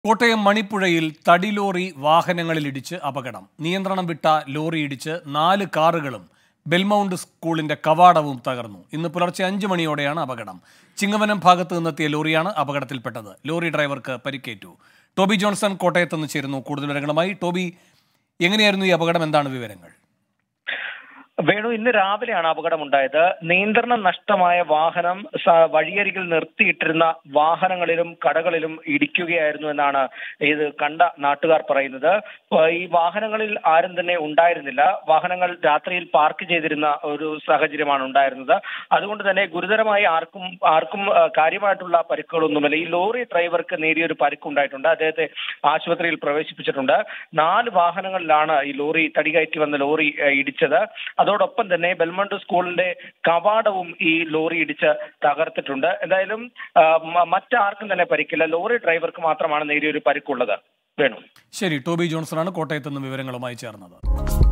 കോട്ടയം മണിപ്പുഴയിൽ തടിലോറി വാഹനങ്ങളിലിടിച്ച് അപകടം നിയന്ത്രണം വിട്ട ലോറി ഇടിച്ച് നാല് കാറുകളും ബെൽമൗണ്ട് സ്കൂളിന്റെ കവാടവും തകർന്നു ഇന്ന് പുലർച്ചെ അഞ്ച് മണിയോടെയാണ് അപകടം ചിങ്ങവനം ഭാഗത്ത് നിന്നെത്തിയ ലോറിയാണ് അപകടത്തിൽപ്പെട്ടത് ലോറി ഡ്രൈവർക്ക് പരിക്കേറ്റു ടോബി ജോൺസൺ കോട്ടയത്ത് നിന്ന് ചേരുന്നു കൂടുതൽ വിവരങ്ങളുമായി ടോബി എങ്ങനെയായിരുന്നു ഈ അപകടം എന്താണ് വിവരങ്ങൾ വേണു ഇന്ന് രാവിലെയാണ് അപകടമുണ്ടായത് നിയന്ത്രണം നഷ്ടമായ വാഹനം സ- വഴിയരികിൽ നിർത്തിയിട്ടിരുന്ന വാഹനങ്ങളിലും കടകളിലും ഇടിക്കുകയായിരുന്നു എന്നാണ് ഇത് കണ്ട നാട്ടുകാർ പറയുന്നത് ഏഹ് ഈ വാഹനങ്ങളിൽ ആരും തന്നെ ഉണ്ടായിരുന്നില്ല വാഹനങ്ങൾ രാത്രിയിൽ പാർക്ക് ചെയ്തിരുന്ന ഒരു സാഹചര്യമാണ് ഉണ്ടായിരുന്നത് അതുകൊണ്ട് തന്നെ ഗുരുതരമായി ആർക്കും ആർക്കും ഏഹ് കാര്യമായിട്ടുള്ള പരിക്കുകളൊന്നുമില്ല ഈ ലോറി ഡ്രൈവർക്ക് നേരിയൊരു പരിക്കുണ്ടായിട്ടുണ്ട് അദ്ദേഹത്തെ ആശുപത്രിയിൽ പ്രവേശിപ്പിച്ചിട്ടുണ്ട് നാല് വാഹനങ്ങളിലാണ് ഈ ലോറി തടികയറ്റി വന്ന ലോറി ഏഹ് ഇടിച്ചത് അതോടൊപ്പം തന്നെ ബെൽമണ്ട് സ്കൂളിന്റെ കവാടവും ഈ ലോറി ഇടിച്ച് തകർത്തിട്ടുണ്ട് എന്തായാലും ആ, മ- മറ്റാർക്കും തന്നെ പരിക്കില്ല ലോറി ഡ്രൈവർക്ക് മാത്രമാണ് നേരിയൊരു പരിക്കുള്ളത് വേണു ശരി ടോബി ജോൺസണാണ് കോട്ടയത്ത് നിന്ന് വിവരങ്ങളുമായി ചേർന്നത്